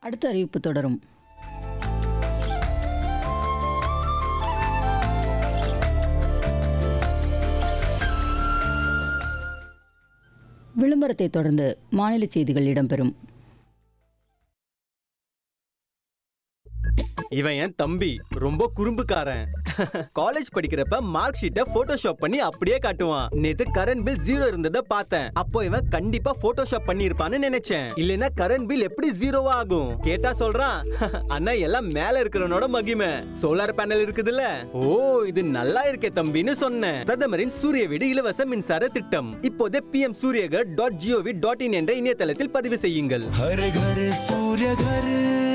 அடுத்த அறிவிப்பு தொடரும் விளம்பரத்தை தொடர்ந்து மாநில செய்திகள் இடம்பெறும் இவன் என் தம்பி ரொம்ப குறும்புக்காரன் காலேஜ் படிக்கிறப்ப மார்க் ஷீட்டை போட்டோஷாப் பண்ணி அப்படியே காட்டுவான் நேத்து கரண்ட் பில் ஜீரோ இருந்ததை பார்த்தேன் அப்போ இவன் கண்டிப்பா போட்டோஷாப் பண்ணி இருப்பான்னு நினைச்சேன் இல்லைன்னா கரண்ட் பில் எப்படி ஜீரோவா ஆகும் கேட்டா சொல்றான் அண்ணா எல்லாம் மேல இருக்கிறவனோட மகிமை சோலார் பேனல் இருக்குதுல்ல ஓ இது நல்லா இருக்கே தம்பின்னு சொன்னேன் பிரதமரின் சூரிய வீடு இலவச மின்சார திட்டம் இப்போதே PM Suryaghar dot GOV dot in என்ற இணையதளத்தில் பதிவு செய்யுங்கள் हर घर सूर्य घर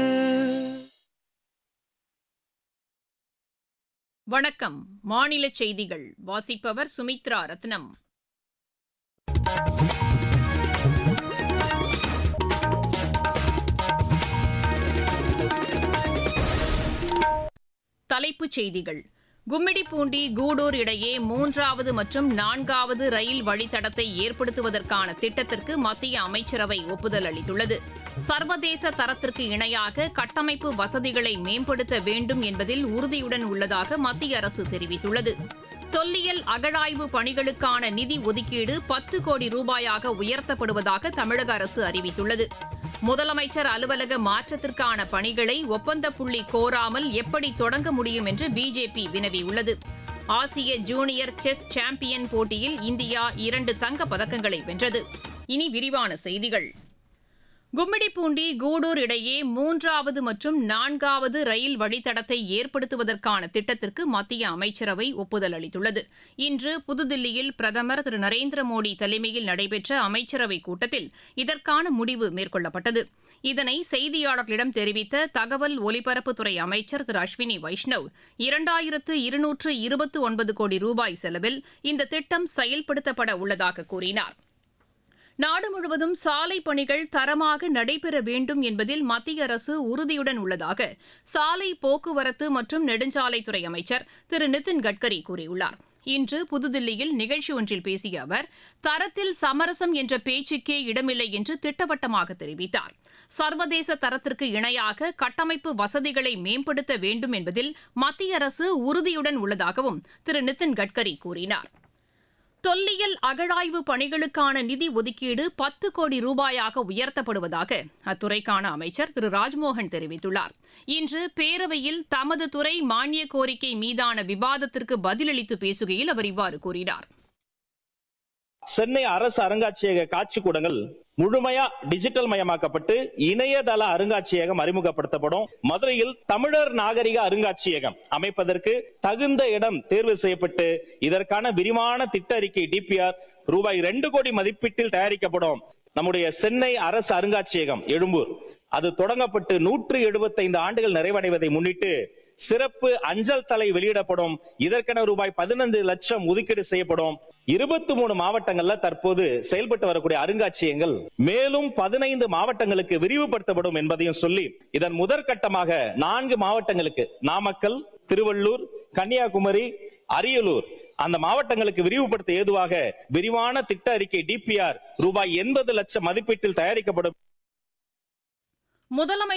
வணக்கம் மாநில செய்திகள் வாசிப்பவர் சுமித்ரா ரத்னம் தலைப்புச் செய்திகள் கும்மிடிப்பூண்டி கூடூர் இடையே மூன்றாவது மற்றும் நான்காவது ரயில் வழித்தடத்தை ஏற்படுத்துவதற்கான திட்டத்திற்கு மத்திய அமைச்சரவை ஒப்புதல் அளித்துள்ளது சர்வதேச தரத்திற்கு இணையாக கட்டமைப்பு வசதிகளை மேம்படுத்த வேண்டும் என்பதில் உறுதியுடன் உள்ளதாக மத்திய அரசு தெரிவித்துள்ளது தொல்லியல் அகழாய்வு பணிகளுக்கான நிதி ஒதுக்கீடு பத்து கோடி ரூபாயாக உயர்த்தப்படுவதாக தமிழக அரசு அறிவித்துள்ளது முதலமைச்சர் அலுவலக மாற்றத்திற்கான பணிகளை ஒப்பந்த புள்ளி கோராமல் எப்படி தொடங்க முடியும் என்று பிஜேபி வினவியுள்ளது ஆசிய ஜூனியர் செஸ் சாம்பியன் போட்டியில் இந்தியா இரண்டு தங்கப் பதக்கங்களை வென்றது இனி விரிவான செய்திகள் கும்மிடிப்பூண்டி கூடூர் இடையே மூன்றாவது மற்றும் நான்காவது ரயில் வழித்தடத்தை ஏற்படுத்துவதற்கான திட்டத்திற்கு மத்திய அமைச்சரவை ஒப்புதல் அளித்துள்ளது இன்று புதுதில்லியில் பிரதமர் திரு நரேந்திர மோடி தலைமையில் நடைபெற்ற அமைச்சரவைக் கூட்டத்தில் இதற்கான முடிவு மேற்கொள்ளப்பட்டது இதனை செய்தியாளர்களிடம் தெரிவித்த தகவல் ஒலிபரப்புத்துறை அமைச்சர் திரு அஸ்வினி வைஷ்ணவ் இரண்டாயிரத்து இருநூற்று இருபத்து ஒன்பது கோடி ரூபாய் செலவில் இந்த திட்டம் செயல்படுத்தப்பட உள்ளதாக கூறினார் நாடு முழுவதும் சாலை பணிகள் தரமாக நடைபெற வேண்டும் என்பதில் மத்திய அரசு உறுதியுடன் உள்ளதாக சாலை போக்குவரத்து மற்றும் நெடுஞ்சாலைத்துறை அமைச்சர் திரு நிதின் கட்கரி கூறியுள்ளார் இன்று புதுதில்லியில் நிகழ்ச்சி ஒன்றில் பேசிய அவர் தரத்தில் சமரசம் என்ற பேச்சுக்கே இடமில்லை என்று திட்டவட்டமாக தெரிவித்தார் சர்வதேச தரத்திற்கு இணையாக கட்டமைப்பு வசதிகளை மேம்படுத்த வேண்டும் என்பதில் மத்திய அரசு உறுதியுடன் உள்ளதாகவும் திரு நிதின் கட்கரி கூறினார் தொல்லியல் அகழாய்வு பணிகளுக்கான நிதி ஒதுக்கீடு பத்து கோடி ரூபாயாக உயர்த்தப்படுவதாக அத்துறைக்கான அமைச்சர் திரு ராஜ்மோகன் தெரிவித்துள்ளார் இன்று பேரவையில் தமது துறை மானிய கோரிக்கை மீதான விவாதத்திற்கு பதிலளித்து பேசுகையில் அவர் இவ்வாறு கூறினார் சென்னை அரசு அருங்காட்சியக காட்சிக்கூடங்கள் முழுமையா டிஜிட்டல் மயமாக்கப்பட்டு இணையதள அருங்காட்சியகம் அறிமுகப்படுத்தப்படும் மதுரையில் தமிழர் நாகரிக அருங்காட்சியகம் அமைப்பதற்கு தகுந்த இடம் தேர்வு செய்யப்பட்டு இதற்கான விரிவான திட்ட அறிக்கை டிபிஆர் ரூபாய் ரெண்டு கோடி மதிப்பீட்டில் தயாரிக்கப்படும் நம்முடைய சென்னை அரசு அருங்காட்சியகம் எழும்பூர் அது தொடங்கப்பட்டு நூற்று எழுபத்தைந்து ஆண்டுகள் நிறைவடைவதை முன்னிட்டு சிறப்பு அஞ்சல் தலை வெளியிடப்படும் இதற்கென ரூபாய் பதினைந்து லட்சம் ஒதுக்கீடு செய்யப்படும் இருபத்தி மூணு மாவட்டங்கள்ல தற்போது செயல்பட்டு வரக்கூடிய அருங்காட்சியகங்கள் மேலும் பதினைந்து மாவட்டங்களுக்கு விரிவுபடுத்தப்படும் என்பதையும் சொல்லி இதன் முதற்கட்டமாக நான்கு மாவட்டங்களுக்கு நாமக்கல் திருவள்ளூர் கன்னியாகுமரி அரியலூர் அந்த மாவட்டங்களுக்கு விரிவுபடுத்த ஏதுவாக விரிவான திட்ட அறிக்கை டிபிஆர் ரூபாய் எண்பது லட்சம் மதிப்பீட்டில் தயாரிக்கப்படும் முதலமைச்சர்